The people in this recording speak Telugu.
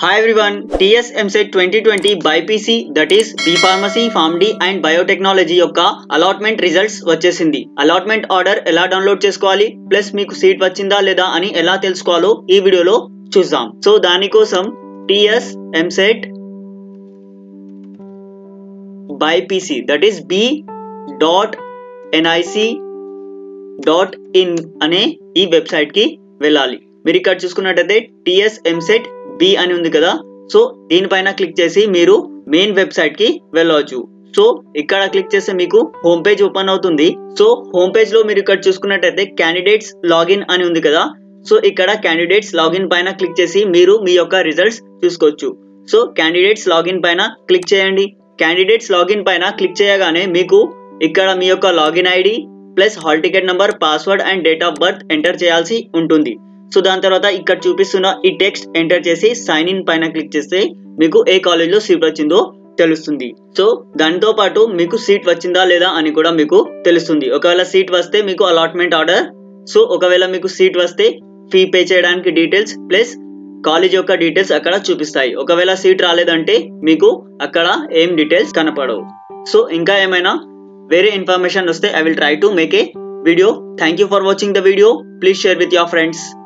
Hi everyone, TS MSET 2020 BIPC that is B Pharmacy, PharmD and Biotechnology యొక్క అలాట్మెంట్ రిజల్ట్స్ వచ్చేసింది అలాట్మెంట్ ఆర్డర్ ఎలా డౌన్లోడ్ చేసుకోవాలి ప్లస్ మీకు సీట్ వచ్చిందా లేదా అని ఎలా తెలుసుకోవాలో ఈ వీడియోలో చూద్దాం సో దానికోసం TS EAMCET BiPC that is B dot NIC dot in అనే ఈ వెబ్సైట్ కి వెళ్ళాలి మీరు ఇక్కడ చూసుకున్నట్టయితే టిఎస్ ఎంసెట్ బి అని ఉంది కదా సో దీనిపైన క్లిక్ చేసి మీరు మెయిన్ వెబ్సైట్ కి వెళ్ళవచ్చు సో ఇక్కడ క్లిక్ చేస్తే మీకు హోమ్ పేజ్ ఓపెన్ అవుతుంది సో హోమ్ పేజ్ లో మీరు ఇక్కడ చూసుకున్నట్టయితే క్యాండిడేట్స్ లాగిన్ అని ఉంది కదా సో ఇక్కడ క్యాండిడేట్స్ లాగిన్ పైన క్లిక్ చేసి మీరు మీ యొక్క రిజల్ట్స్ చూసుకోవచ్చు సో క్యాండిడేట్స్ లాగిన్ పైన క్లిక్ చేయండి క్యాండిడేట్స్ లాగిన్ పైన క్లిక్ చేయగానే మీకు ఇక్కడ మీ యొక్క login ID plus hall ticket number password and date of birth enter చేయాల్సి ఉంటుంది సో దాని తర్వాత ఇక్కడ చూపిస్తున్న ఈ టెక్స్ట్ ఎంటర్ చేసి సైన్ ఇన్ పైన క్లిక్ చేస్తే మీకు ఏ కాలేజ్లో సీట్ వచ్చిందో తెలుస్తుంది సో దాంతో పాటు మీకు సీట్ వచ్చిందా లేదా అని కూడా మీకు తెలుస్తుంది ఒకవేళ సీట్ వస్తే మీకు అలాట్మెంట్ ఆర్డర్ సో ఒకవేళ మీకు సీట్ వస్తే ఫీ పే చేయడానికి డీటెయిల్స్ ప్లస్ కాలేజ్ యొక్క డీటెయిల్స్ అక్కడ చూపిస్తాయి ఒకవేళ సీట్ రాలేదంటే మీకు అక్కడ ఏం డీటెయిల్స్ కనపడవు సో ఇంకా ఏమైనా వేరే ఇన్ఫర్మేషన్ వస్తే I will try to make a video thank you for watching the video please share with your friends